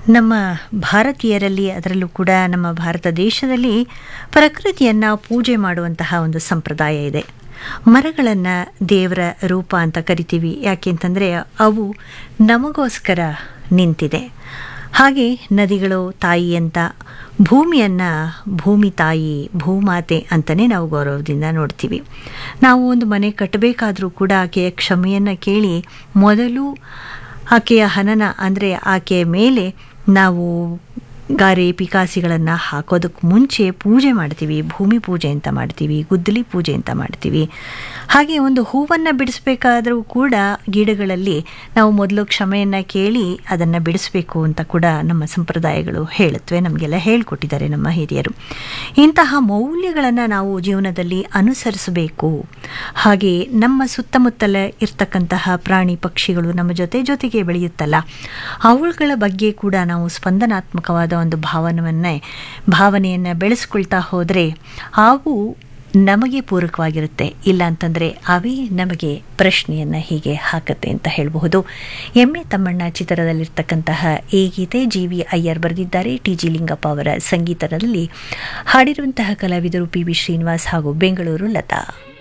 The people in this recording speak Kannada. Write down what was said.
ನಮ್ಮ ಭಾರತೀಯರಲ್ಲಿ ಅದರಲ್ಲೂ ಕೂಡ ನಮ್ಮ ಭಾರತ ದೇಶದಲ್ಲಿ ಪ್ರಕೃತಿಯನ್ನು ಪೂಜೆ ಮಾಡುವಂತಹ ಒಂದು ಸಂಪ್ರದಾಯ ಇದೆ ಮರಗಳನ್ನು ದೇವರ ರೂಪ ಅಂತ ಕರಿತೀವಿ ಯಾಕೆಂತಂದರೆ ಅವು ನಮಗೋಸ್ಕರ ನಿಂತಿದೆ ಹಾಗೆ ನದಿಗಳು ತಾಯಿ ಅಂತ ಭೂಮಿಯನ್ನು ಭೂಮಿ ತಾಯಿ ಭೂಮಾತೆ ಅಂತಲೇ ನಾವು ಗೌರವದಿಂದ ನೋಡ್ತೀವಿ ನಾವು ಒಂದು ಮನೆ ಕಟ್ಟಬೇಕಾದ್ರೂ ಕೂಡ ಆಕೆಯ ಕ್ಷಮೆಯನ್ನು ಕೇಳಿ ಮೊದಲು ಆಕೆಯ ಹನನ ಅಂದರೆ ಆಕೆಯ ಮೇಲೆ ನಾವು ಗಾರೆ ಪಿಕಾಸಿಗಳನ್ನು ಹಾಕೋದಕ್ಕೆ ಮುಂಚೆ ಪೂಜೆ ಮಾಡ್ತೀವಿ ಭೂಮಿ ಪೂಜೆ ಅಂತ ಮಾಡ್ತೀವಿ ಗುದ್ದಲಿ ಪೂಜೆ ಅಂತ ಮಾಡ್ತೀವಿ ಹಾಗೆ ಒಂದು ಹೂವನ್ನು ಬಿಡಿಸ್ಬೇಕಾದರೂ ಕೂಡ ಗಿಡಗಳಲ್ಲಿ ನಾವು ಮೊದಲು ಕ್ಷಮೆಯನ್ನು ಕೇಳಿ ಅದನ್ನು ಬಿಡಿಸ್ಬೇಕು ಅಂತ ಕೂಡ ನಮ್ಮ ಸಂಪ್ರದಾಯಗಳು ಹೇಳುತ್ತವೆ ನಮಗೆಲ್ಲ ಹೇಳಿಕೊಟ್ಟಿದ್ದಾರೆ ನಮ್ಮ ಹಿರಿಯರು ಇಂತಹ ಮೌಲ್ಯಗಳನ್ನು ನಾವು ಜೀವನದಲ್ಲಿ ಅನುಸರಿಸಬೇಕು ಹಾಗೆ ನಮ್ಮ ಸುತ್ತಮುತ್ತಲ ಇರ್ತಕ್ಕಂತಹ ಪ್ರಾಣಿ ಪಕ್ಷಿಗಳು ನಮ್ಮ ಜೊತೆ ಜೊತೆಗೆ ಬೆಳೆಯುತ್ತಲ್ಲ ಅವುಗಳ ಬಗ್ಗೆ ಕೂಡ ನಾವು ಸ್ಪಂದನಾತ್ಮಕವಾದ ಒಂದು ಭಾವನವನ್ನೇ ಭಾವನೆಯನ್ನು ಬೆಳೆಸ್ಕೊಳ್ತಾ ಹೋದರೆ ಅವು ನಮಗೆ ಪೂರಕವಾಗಿರುತ್ತೆ ಇಲ್ಲ ಅಂತಂದರೆ ಅವೇ ನಮಗೆ ಪ್ರಶ್ನೆಯನ್ನು ಹೀಗೆ ಹಾಕತ್ತೆ ಅಂತ ಹೇಳಬಹುದು ಎಮ್ಮೆ ತಮ್ಮಣ್ಣ ಚಿತ್ರದಲ್ಲಿರ್ತಕ್ಕಂತಹ ಈ ಗೀತೆ ಜಿ ವಿ ಅಯ್ಯರ್ ಬರೆದಿದ್ದಾರೆ ಟಿ ಜಿ ಲಿಂಗಪ್ಪ ಅವರ ಸಂಗೀತದಲ್ಲಿ ಹಾಡಿರುವಂತಹ ಕಲಾವಿದರು ಪಿ ವಿ ಶ್ರೀನಿವಾಸ್ ಹಾಗೂ ಬೆಂಗಳೂರು ಲತಾ